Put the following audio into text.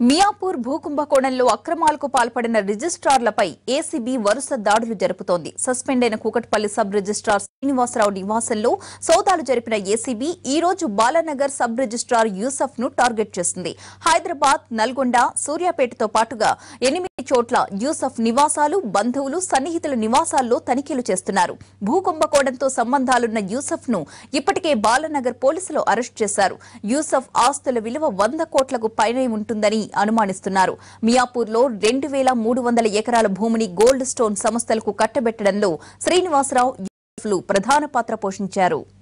మియాపూర్ భూకుంభకోణంలో అక్రమాలకు పాల్పడిన రిజిస్ట్రార్లపై ఏసీబీ వరుస దాడులు జరుపుతోంది సస్పెండ్ అయిన కూకట్పల్లి సబ్ రిజిస్ట్రార్ శ్రీనివాసరావు నివాసంలో సోదాలు జరిపిన ఏసీబీ ఈ రోజు బాలానగర్ సబ్ రిజిస్ట్రార్ యూసఫ్ ను టార్గెట్ చేసింది హైదరాబాద్ నల్గొండ సూర్యాపేటతో పాటుగా ఎనిమిది చోట్ల యూసఫ్ నివాసాలు బంధువులు సన్నిహితుల నివాసాల్లో తనిఖీలు చేస్తున్నారు భూకుంభకోణంతో సంబంధాలున్న యూసఫ్ ను ఇప్పటికే బాలానగర్ పోలీసులు అరెస్ట్ చేశారు యూసఫ్ ఆస్తుల విలువ వంద కోట్లకు పైనే ఉంటుందని అనుమానిస్తున్నారు మియాపూర్లో రెండు వేల మూడు వందల ఎకరాల భూమిని గోల్డ్ స్టోన్ సంస్థలకు కట్టబెట్టడంలో శ్రీనివాసరావు యూసఫ్లు ప్రధాన పాత్ర పోషించారు